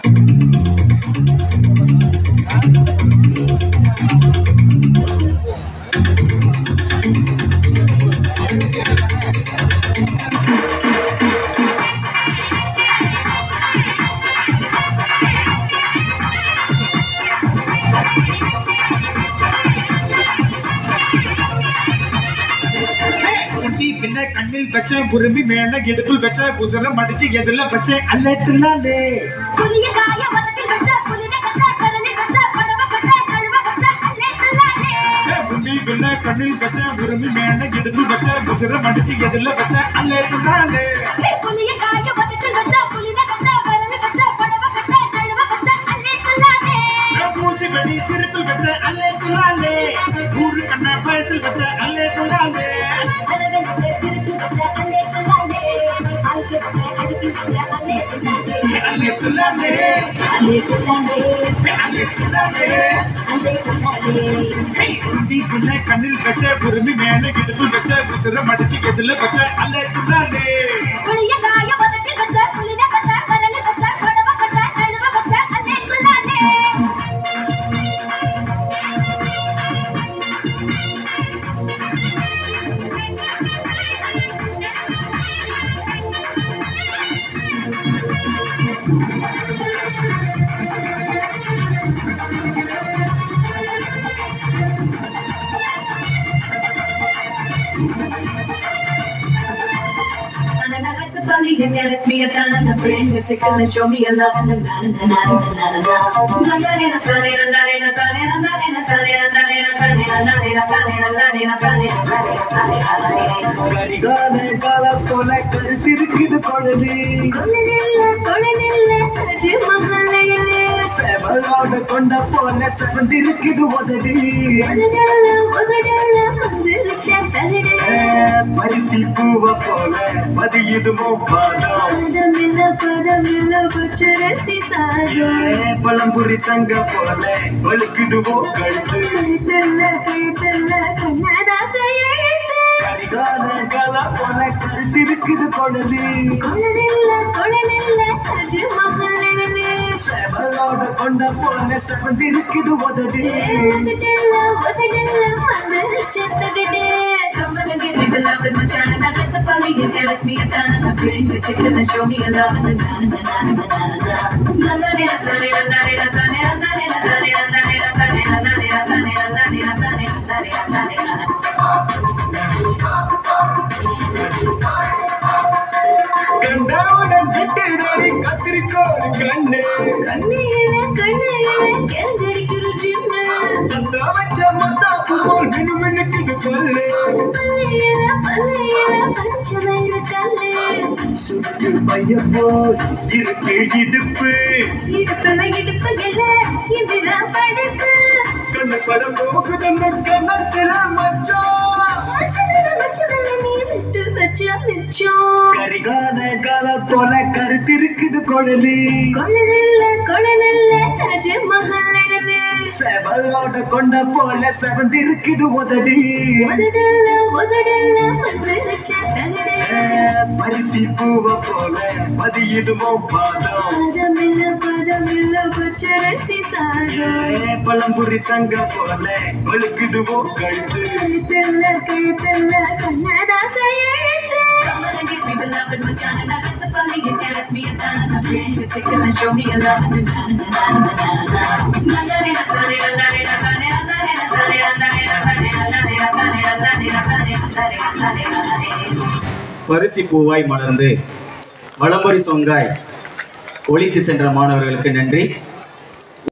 குண்டி பின்ன கண்ணில் வச்ச குரும்பி மேல இடுப்பில் வச்ச குசரம் அடிச்சு எதுல வச்ச அல்லட்டுலாலே புளிய காய வதத்தில் வச்ச புளின கட்ட கடலில் வச்ச படவ கட்ட கழுவ வச்ச அல்லே துள்ளாலே குண்டி பின்ன கண்ணில் வச்ச குரும்பி மேல இடுப்பில் வச்ச குசரம் அடிச்சு எதுல வச்ச அல்லட்டுலாலே புளிய காய வதத்தில் வச்ச புளின கட்ட கடலில் வச்ச படவ கட்ட கழுவ வச்ச அல்லே துள்ளாலே பூசி வெடி சிரிப்பில் வச்ச அல்லட்டுலாலே ஊரு கண்ண வயசில் வச்ச அல்லட்டுலாலே அளவில் சிரிப்பு வச்ச அல்லே துள்ளாலே ஆல்கே வச்ச அடுப்பில் வச்ச அல்லே துள்ளாலே அல்லட்டுலாலே அல்லே துள்ளாலே அல்லட்டுலாலே அல்லே துள்ளாலே குண்டி பின்ன கண்ணில் வச்ச குரும்பி மேல இடுப்பில் வச்ச குசரம் அடிச்சு எதுல வச்ச அல்லட்டுலாலே புளிய காய வதத்தில் வச்ச புளின கட்ட கடலில் வச்ச படவ கட்ட கழுவ வச்ச அல்லே துள்ளாலே And I rise up early and there is me a ton and a brain musical and show me a love and the na na na na na na na na na na na na na Karikala கால போல கருத்திருக்குது குழலி செவலோட கொண்ட போல செவந்திருக்குது உதடி பருத்தி பூவ போல மதியுதுமோ பாதம் பழம்புரி சங்க போல ஒழுக்குதுவோ கழுத்து கரிகால கால போல கருத்திருக்குது குழலி செவலோட கொண்ட போல செவந்திருக்குது உதடி Me a ton and a brain musical and show me a love and the na na na na na na na na கண்டவுடன் விட்டுதடி கத்திரிக்கோடு கண்ணு தந்த வச்ச மத்தாப்பு போல் மினு மினுக்குது கொல்லு சுருக்கு பைய போல் இருக்கு இடுப்பு கண்ணு படம் போகுது அந்த கண்ணத்துல மச்சம் கரிகால கால போல கருத்திருக்குது குழலி செவலோட கொண்ட போல செவந்திருக்குது உதடி பருத்தி பூவ போல மதியுதுமோ பாதம் பழம்புரி சங்க போல ஒழுக்குதுவோ கழுத்து Come on and give me beloved Machana na rasa pali and caress me a ton and a brain musical and show me a love and the na na na na na na na na na na na na na na na na பருத்தி பூவாய் மலர்ந்து வளம்பரி சொங்காய் ஒளிக்கு சென்ற மாணவர்களுக்கு நன்றி